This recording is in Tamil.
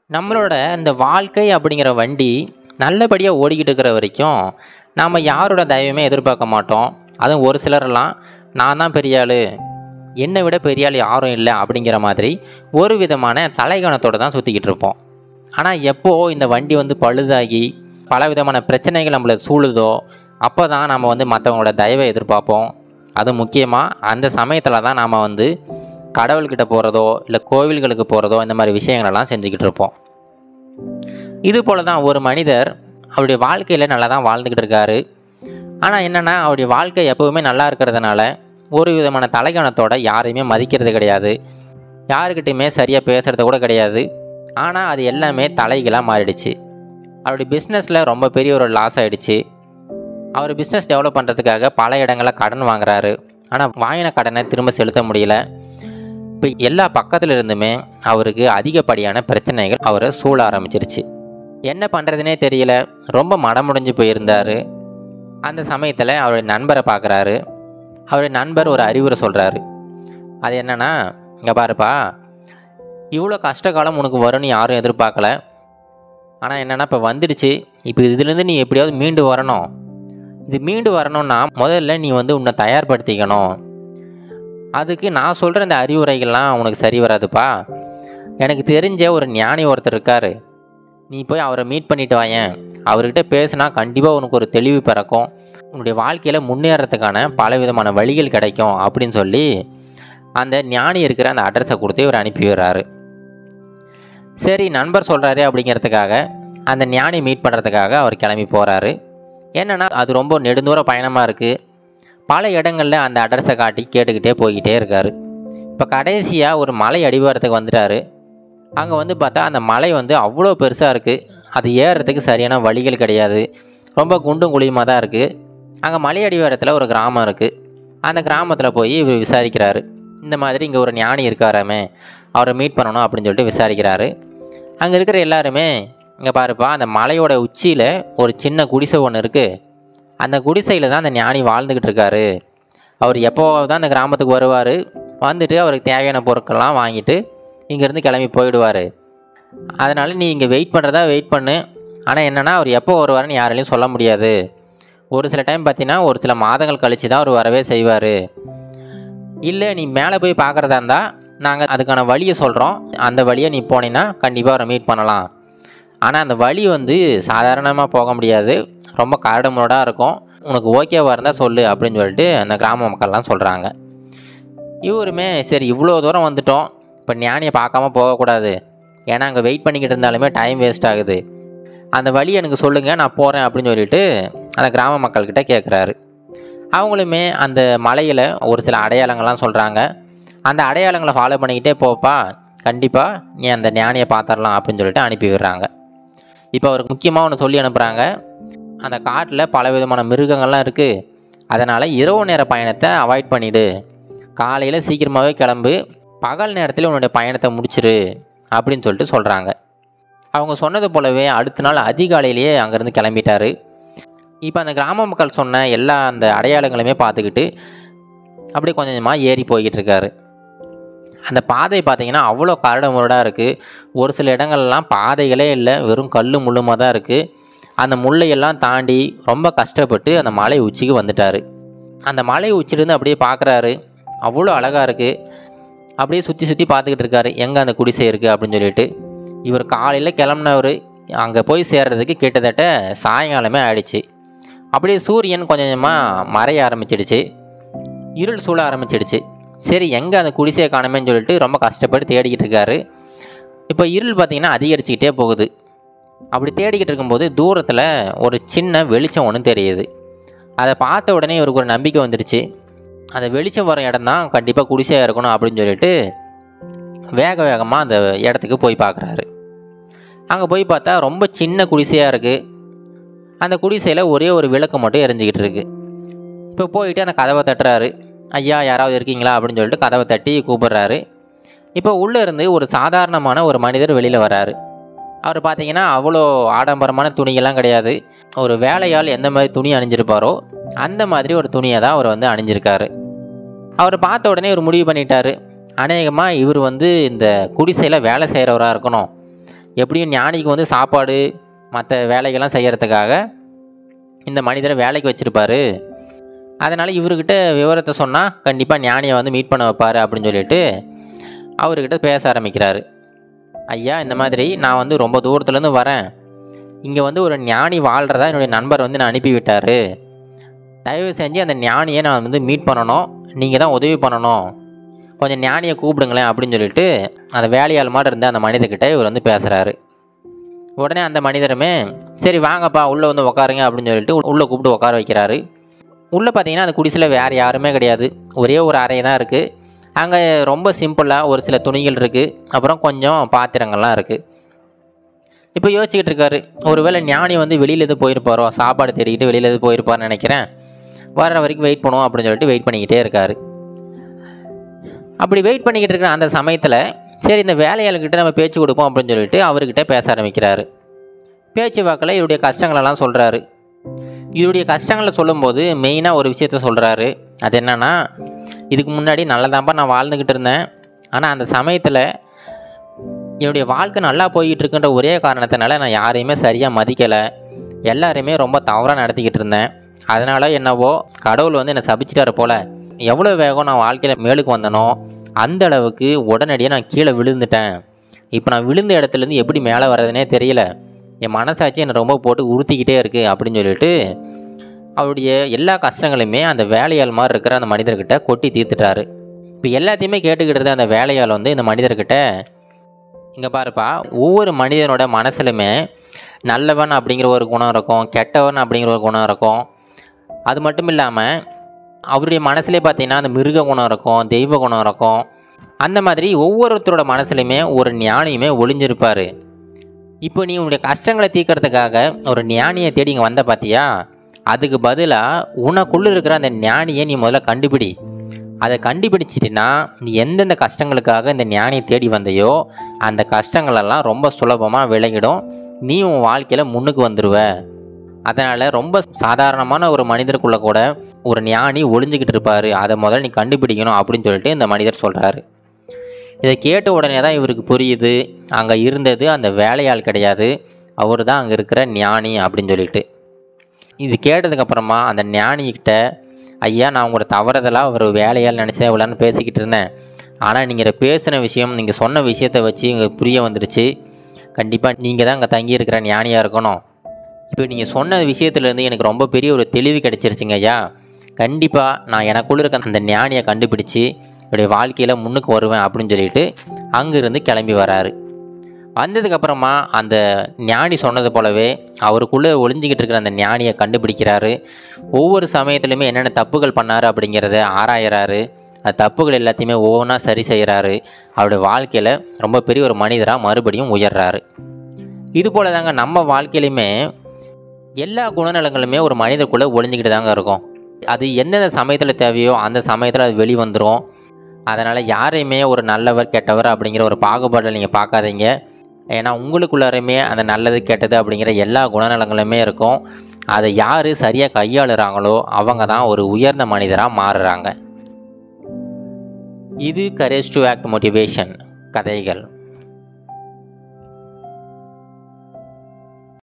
நம்மளோட இந்த வாழ்க்கை அப்படிங்கிற வண்டி நல்லபடியாக ஓடிக்கிட்டு இருக்கிற வரைக்கும் நாம் யாரோட தயவுமே எதிர்பார்க்க மாட்டோம் அதுவும் ஒரு சிலரெல்லாம் நான் தான் பெரிய ஆள் என்னை விட பெரிய ஆள் யாரும் இல்லை அப்படிங்கிற மாதிரி ஒரு விதமான தலைகணத்தோடு தான் சுற்றிக்கிட்டு இருப்போம் ஆனால் எப்போ இந்த வண்டி வந்து பழுதாகி பல விதமான பிரச்சனைகள் நம்மளை சூழுதோ அப்போ தான் நம்ம வந்து மற்றவங்களோட தயவை எதிர்பார்ப்போம் அது முக்கியமாக அந்த சமயத்தில் தான் நாம் வந்து கடவுள்கிட்ட போகிறதோ இல்லை கோவில்களுக்கு போகிறதோ இந்த மாதிரி விஷயங்களெல்லாம் செஞ்சுக்கிட்டு இருப்போம் இது போல தான் ஒரு மனிதர் அவருடைய வாழ்க்கையில் நல்லா தான் வாழ்ந்துக்கிட்டு இருக்காரு ஆனால் என்னென்னா அவருடைய வாழ்க்கை எப்போவுமே நல்லா இருக்கிறதுனால ஒரு விதமான தலைகணத்தோட யாரையுமே மதிக்கிறது கிடையாது யாருக்கிட்டையுமே சரியாக பேசுகிறது கூட கிடையாது ஆனால் அது எல்லாமே தலைகளாக மாறிடுச்சு அவருடைய பிஸ்னஸில் ரொம்ப பெரிய ஒரு லாஸ் ஆகிடுச்சு அவர் பிஸ்னஸ் டெவலப் பண்ணுறதுக்காக பல இடங்களில் கடன் வாங்குறாரு ஆனால் வாங்கின கடனை திரும்ப செலுத்த முடியல இப்போ எல்லா பக்கத்துல இருந்துமே அவருக்கு அதிகப்படியான பிரச்சனைகள் அவரை சூழ ஆரம்பிச்சிருச்சு என்ன பண்ணுறதுனே தெரியல ரொம்ப மனமுடைஞ்சு போயிருந்தார் அந்த சமயத்தில் அவருடைய நண்பரை பார்க்குறாரு அவருடைய நண்பர் ஒரு அறிவுரை சொல்கிறாரு அது என்னன்னா இங்கே பாருப்பா இவ்வளோ கஷ்ட காலம் உனக்கு வரும்னு யாரும் எதிர்பார்க்கல ஆனால் என்னென்னா இப்போ வந்துடுச்சு இப்போ இதுலேருந்து நீ எப்படியாவது மீண்டு வரணும் இது மீண்டு வரணும்னா முதல்ல நீ வந்து உன்னை தயார்படுத்திக்கணும் அதுக்கு நான் சொல்கிற இந்த அறிவுரைகள்லாம் உனக்கு சரி வராதுப்பா எனக்கு தெரிஞ்ச ஒரு ஞானி ஒருத்தர் இருக்கார் நீ போய் அவரை மீட் பண்ணிட்டு வாயேன் அவர்கிட்ட பேசுனா கண்டிப்பாக உனக்கு ஒரு தெளிவு பிறக்கும் உன்னுடைய வாழ்க்கையில் முன்னேறதுக்கான பல விதமான வழிகள் கிடைக்கும் அப்படின்னு சொல்லி அந்த ஞானி இருக்கிற அந்த அட்ரஸை கொடுத்து இவர் அனுப்பி விடுறாரு சரி நண்பர் சொல்கிறாரு அப்படிங்கிறதுக்காக அந்த ஞானி மீட் பண்ணுறதுக்காக அவர் கிளம்பி போகிறாரு என்னென்னா அது ரொம்ப நெடுந்தூர பயணமாக இருக்குது பல இடங்களில் அந்த அட்ரஸை காட்டி கேட்டுக்கிட்டே போய்கிட்டே இருக்கார் இப்போ கடைசியாக ஒரு மலை அடிவாரத்துக்கு வந்துட்டார் அங்கே வந்து பார்த்தா அந்த மலை வந்து அவ்வளோ பெருசாக இருக்குது அது ஏறுறதுக்கு சரியான வழிகள் கிடையாது ரொம்ப குண்டும் குழியுமாக தான் இருக்குது அங்கே மலை அடிவாரத்தில் ஒரு கிராமம் இருக்குது அந்த கிராமத்தில் போய் இவர் விசாரிக்கிறாரு இந்த மாதிரி இங்கே ஒரு ஞானி இருக்காராமே அவரை மீட் பண்ணணும் அப்படின்னு சொல்லிட்டு விசாரிக்கிறாரு அங்கே இருக்கிற எல்லாருமே இங்கே பாருப்பா அந்த மலையோட உச்சியில் ஒரு சின்ன குடிசை ஒன்று இருக்குது அந்த குடிசையில் தான் அந்த ஞானி வாழ்ந்துக்கிட்டு இருக்காரு அவர் எப்போ தான் அந்த கிராமத்துக்கு வருவார் வந்துட்டு அவருக்கு தேவையான பொருட்கள்லாம் வாங்கிட்டு இங்கேருந்து கிளம்பி போயிடுவார் அதனால் நீ இங்கே வெயிட் பண்ணுறதா வெயிட் பண்ணு ஆனால் என்னென்னா அவர் எப்போ வருவாருன்னு யாராலையும் சொல்ல முடியாது ஒரு சில டைம் பார்த்தீங்கன்னா ஒரு சில மாதங்கள் கழித்து தான் அவர் வரவே செய்வார் இல்லை நீ மேலே போய் பார்க்குறதா இருந்தால் நாங்கள் அதுக்கான வழியை சொல்கிறோம் அந்த வழியை நீ போனீங்கன்னா கண்டிப்பாக அவரை மீட் பண்ணலாம் ஆனால் அந்த வழி வந்து சாதாரணமாக போக முடியாது ரொம்ப கரடுமுரடாக இருக்கும் உனக்கு ஓகேவாக இருந்தால் சொல்லு அப்படின்னு சொல்லிட்டு அந்த கிராம மக்கள்லாம் சொல்கிறாங்க இவருமே சரி இவ்வளோ தூரம் வந்துட்டோம் இப்போ ஞானியை பார்க்காம போகக்கூடாது ஏன்னா அங்கே வெயிட் பண்ணிக்கிட்டு இருந்தாலுமே டைம் வேஸ்ட் ஆகுது அந்த வழி எனக்கு சொல்லுங்கள் நான் போகிறேன் அப்படின்னு சொல்லிட்டு அந்த கிராம மக்கள்கிட்ட கேட்குறாரு அவங்களுமே அந்த மலையில் ஒரு சில அடையாளங்கள்லாம் சொல்கிறாங்க அந்த அடையாளங்களை ஃபாலோ பண்ணிக்கிட்டே போப்பா கண்டிப்பாக நீ அந்த ஞானியை பார்த்துடலாம் அப்படின்னு சொல்லிட்டு அனுப்பி விடுறாங்க இப்போ அவருக்கு முக்கியமாக ஒன்று சொல்லி அனுப்புகிறாங்க அந்த காட்டில் பல விதமான மிருகங்கள்லாம் இருக்குது அதனால் இரவு நேர பயணத்தை அவாய்ட் பண்ணிவிடு காலையில் சீக்கிரமாகவே கிளம்பு பகல் நேரத்தில் உன்னுடைய பயணத்தை முடிச்சிரு அப்படின்னு சொல்லிட்டு சொல்கிறாங்க அவங்க சொன்னது போலவே அடுத்த நாள் அதிகாலையிலேயே அங்கேருந்து கிளம்பிட்டாரு இப்போ அந்த கிராம மக்கள் சொன்ன எல்லா அந்த அடையாளங்களுமே பார்த்துக்கிட்டு அப்படியே கொஞ்சம் கொஞ்சமாக ஏறி போய்கிட்டு இருக்காரு அந்த பாதை பார்த்தீங்கன்னா அவ்வளோ கரடு முரடாக இருக்குது ஒரு சில இடங்கள்லாம் பாதைகளே இல்லை வெறும் கல் முள்ளுமாக தான் இருக்குது அந்த முள்ளையெல்லாம் தாண்டி ரொம்ப கஷ்டப்பட்டு அந்த மலை உச்சிக்கு வந்துட்டார் அந்த மலை உச்சிலேருந்து அப்படியே பார்க்குறாரு அவ்வளோ அழகாக இருக்குது அப்படியே சுற்றி சுற்றி பார்த்துக்கிட்டு இருக்காரு எங்கே அந்த குடிசை இருக்குது அப்படின்னு சொல்லிட்டு இவர் காலையில் கிளம்புனவர் அங்கே போய் சேர்றதுக்கு கிட்டத்தட்ட சாயங்காலமே ஆயிடுச்சு அப்படியே சூரியன் கொஞ்சம் கொஞ்சமாக மறைய ஆரம்பிச்சிடுச்சு இருள் சூழ ஆரம்பிச்சிடுச்சு சரி எங்கே அந்த குடிசையை காணுமேன்னு சொல்லிட்டு ரொம்ப கஷ்டப்பட்டு தேடிக்கிட்டு இருக்காரு இப்போ இருள் பார்த்திங்கன்னா அதிகரிச்சுக்கிட்டே போகுது அப்படி தேடிக்கிட்டு இருக்கும்போது தூரத்தில் ஒரு சின்ன வெளிச்சம் ஒன்று தெரியுது அதை பார்த்த உடனே இவருக்கு ஒரு நம்பிக்கை வந்துடுச்சு அந்த வெளிச்சம் வர இடம் தான் கண்டிப்பாக குடிசையாக இருக்கணும் அப்படின்னு சொல்லிட்டு வேக வேகமாக அந்த இடத்துக்கு போய் பார்க்குறாரு அங்கே போய் பார்த்தா ரொம்ப சின்ன குடிசையாக இருக்குது அந்த குடிசையில் ஒரே ஒரு விளக்கு மட்டும் எரிஞ்சிக்கிட்டு இருக்கு இப்போ போயிட்டு அந்த கதவை தட்டுறாரு ஐயா யாராவது இருக்கீங்களா அப்படின்னு சொல்லிட்டு கதவை தட்டி கூப்பிடுறாரு இப்போ உள்ளே இருந்து ஒரு சாதாரணமான ஒரு மனிதர் வெளியில் வராரு அவர் பார்த்தீங்கன்னா அவ்வளோ ஆடம்பரமான துணியெல்லாம் கிடையாது ஒரு வேலையால் எந்த மாதிரி துணி அணிஞ்சிருப்பாரோ அந்த மாதிரி ஒரு துணியை தான் அவர் வந்து அணிஞ்சிருக்காரு அவர் பார்த்த உடனே ஒரு முடிவு பண்ணிட்டாரு அநேகமாக இவர் வந்து இந்த குடிசையில் வேலை செய்கிறவராக இருக்கணும் எப்படியும் ஞானிக்கு வந்து சாப்பாடு மற்ற வேலைகள்லாம் செய்கிறதுக்காக இந்த மனிதரை வேலைக்கு வச்சுருப்பாரு அதனால் இவர்கிட்ட விவரத்தை சொன்னால் கண்டிப்பாக ஞானியை வந்து மீட் பண்ண வைப்பார் அப்படின்னு சொல்லிட்டு அவர்கிட்ட பேச ஆரம்பிக்கிறாரு ஐயா இந்த மாதிரி நான் வந்து ரொம்ப தூரத்துலேருந்து வரேன் இங்கே வந்து ஒரு ஞானி வாழ்கிறதா என்னுடைய நண்பர் வந்து நான் அனுப்பி விட்டார் தயவு செஞ்சு அந்த ஞானியை நான் வந்து மீட் பண்ணணும் நீங்கள் தான் உதவி பண்ணணும் கொஞ்சம் ஞானியை கூப்பிடுங்களேன் அப்படின்னு சொல்லிட்டு அந்த வேலையாள் மாதிரி இருந்த அந்த மனிதர்கிட்ட இவர் வந்து பேசுகிறாரு உடனே அந்த மனிதருமே சரி வாங்கப்பா உள்ளே வந்து உட்காருங்க அப்படின்னு சொல்லிட்டு உள்ளே கூப்பிட்டு உட்கார வைக்கிறாரு உள்ளே பார்த்தீங்கன்னா அந்த குடிசையில் வேறு யாருமே கிடையாது ஒரே ஒரு அறை தான் இருக்குது அங்கே ரொம்ப சிம்பிளாக ஒரு சில துணிகள் இருக்குது அப்புறம் கொஞ்சம் பாத்திரங்கள்லாம் இருக்குது இப்போ யோசிச்சுக்கிட்டு இருக்காரு ஒருவேளை ஞானி வந்து வெளியில் எது போயிருப்பாரோ சாப்பாடு தேடிக்கிட்டு வெளியில் எது போயிருப்பாருன்னு நினைக்கிறேன் வர்ற வரைக்கும் வெயிட் பண்ணுவோம் அப்படின்னு சொல்லிட்டு வெயிட் பண்ணிக்கிட்டே இருக்காரு அப்படி வெயிட் பண்ணிக்கிட்டு இருக்கிற அந்த சமயத்தில் சரி இந்த வேலையாளுக்கிட்ட நம்ம பேச்சு கொடுப்போம் அப்படின்னு சொல்லிட்டு அவர்கிட்ட பேச ஆரம்பிக்கிறாரு பேச்சு வாக்கில் இவருடைய கஷ்டங்களெல்லாம் சொல்கிறாரு இவருடைய கஷ்டங்களை சொல்லும்போது மெயினாக ஒரு விஷயத்த சொல்கிறாரு அது என்னன்னா இதுக்கு முன்னாடி நல்லதாப்பா நான் வாழ்ந்துக்கிட்டு இருந்தேன் ஆனால் அந்த சமயத்தில் என்னுடைய வாழ்க்கை நல்லா போய்கிட்டு இருக்குன்ற ஒரே காரணத்தினால நான் யாரையுமே சரியாக மதிக்கலை எல்லாரையுமே ரொம்ப தவறாக நடத்திக்கிட்டு இருந்தேன் அதனால் என்னவோ கடவுள் வந்து என்னை சபிச்சிட்டாரு போல் எவ்வளோ வேகம் நான் வாழ்க்கையில் மேலுக்கு வந்தனோ அந்த அளவுக்கு உடனடியாக நான் கீழே விழுந்துட்டேன் இப்போ நான் விழுந்த இடத்துலேருந்து எப்படி மேலே வர்றதுனே தெரியல என் மனசாட்சி என்னை ரொம்ப போட்டு உறுத்திக்கிட்டே இருக்குது அப்படின்னு சொல்லிட்டு அவருடைய எல்லா கஷ்டங்களையுமே அந்த வேலையாள் மாதிரி இருக்கிற அந்த மனிதர்கிட்ட கொட்டி தீர்த்துட்டாரு இப்போ எல்லாத்தையுமே கேட்டுக்கிட்டு இருந்த அந்த வேலையாள் வந்து இந்த மனிதர்கிட்ட இங்கே பாருப்பா ஒவ்வொரு மனிதனோட மனசுலையுமே நல்லவன் அப்படிங்கிற ஒரு குணம் இருக்கும் கெட்டவன் அப்படிங்கிற ஒரு குணம் இருக்கும் அது மட்டும் இல்லாமல் அவருடைய மனசுலேயே பார்த்தீங்கன்னா அந்த மிருக குணம் இருக்கும் தெய்வ குணம் இருக்கும் அந்த மாதிரி ஒவ்வொருத்தரோட மனசுலையுமே ஒரு ஞானியுமே ஒளிஞ்சிருப்பார் இப்போ நீ உன்னுடைய கஷ்டங்களை தீர்க்கறதுக்காக ஒரு ஞானியை தேடி இங்கே வந்த பார்த்தியா அதுக்கு பதிலாக உனக்குள்ளே இருக்கிற அந்த ஞானியை நீ முதல்ல கண்டுபிடி அதை கண்டுபிடிச்சிட்டினா நீ எந்தெந்த கஷ்டங்களுக்காக இந்த ஞானியை தேடி வந்தையோ அந்த கஷ்டங்களெல்லாம் ரொம்ப சுலபமாக விலகிடும் நீ உன் வாழ்க்கையில் முன்னுக்கு வந்துடுவ அதனால் ரொம்ப சாதாரணமான ஒரு மனிதருக்குள்ளே கூட ஒரு ஞானி ஒளிஞ்சிக்கிட்டு இருப்பார் அதை முதல்ல நீ கண்டுபிடிக்கணும் அப்படின்னு சொல்லிட்டு இந்த மனிதர் சொல்கிறாரு இதை கேட்ட உடனே தான் இவருக்கு புரியுது அங்கே இருந்தது அந்த வேலையாள் கிடையாது அவர் தான் அங்கே இருக்கிற ஞானி அப்படின்னு சொல்லிட்டு இது கேட்டதுக்கப்புறமா அந்த ஞானிக்கிட்ட ஐயா நான் உங்களோட தவறுதலாக ஒரு வேலையால் நினச்சேன் இவ்வளோன்னு பேசிக்கிட்டு இருந்தேன் ஆனால் நீங்கள் பேசின விஷயம் நீங்கள் சொன்ன விஷயத்தை வச்சு இங்கே புரிய வந்துருச்சு கண்டிப்பாக நீங்கள் தான் அங்கே தங்கியிருக்கிற ஞானியாக இருக்கணும் இப்போ நீங்கள் சொன்ன விஷயத்துலேருந்து எனக்கு ரொம்ப பெரிய ஒரு தெளிவு கிடைச்சிருச்சுங்க ஐயா கண்டிப்பாக நான் எனக்குள்ள இருக்க அந்த ஞானியை கண்டுபிடிச்சி என்னுடைய வாழ்க்கையில் முன்னுக்கு வருவேன் அப்படின்னு சொல்லிட்டு அங்கேருந்து கிளம்பி வராரு வந்ததுக்கப்புறமா அந்த ஞானி சொன்னது போலவே அவருக்குள்ளே ஒளிஞ்சிக்கிட்டு இருக்கிற அந்த ஞானியை கண்டுபிடிக்கிறாரு ஒவ்வொரு சமயத்துலையுமே என்னென்ன தப்புகள் பண்ணார் அப்படிங்கிறத ஆராயிறாரு அந்த தப்புகள் எல்லாத்தையுமே ஒவ்வொன்றா சரி செய்கிறாரு அவருடைய வாழ்க்கையில் ரொம்ப பெரிய ஒரு மனிதராக மறுபடியும் உயர்றாரு இது போல தாங்க நம்ம வாழ்க்கையிலையுமே எல்லா குணநலங்களுமே ஒரு மனிதருக்குள்ளே ஒளிஞ்சிக்கிட்டு தாங்க இருக்கும் அது எந்தெந்த சமயத்தில் தேவையோ அந்த சமயத்தில் அது வெளிவந்துடும் அதனால் யாரையுமே ஒரு நல்லவர் கெட்டவர் அப்படிங்கிற ஒரு பாகுபாடை நீங்கள் பார்க்காதீங்க ஏன்னா உங்களுக்குள்ளாரையுமே அந்த நல்லது கெட்டது அப்படிங்கிற எல்லா குணநலங்களுமே இருக்கும் அதை யார் சரியாக கையாளுறாங்களோ அவங்க தான் ஒரு உயர்ந்த மனிதராக மாறுறாங்க இது கரேஜ் டு ஆக்ட் மோட்டிவேஷன் கதைகள்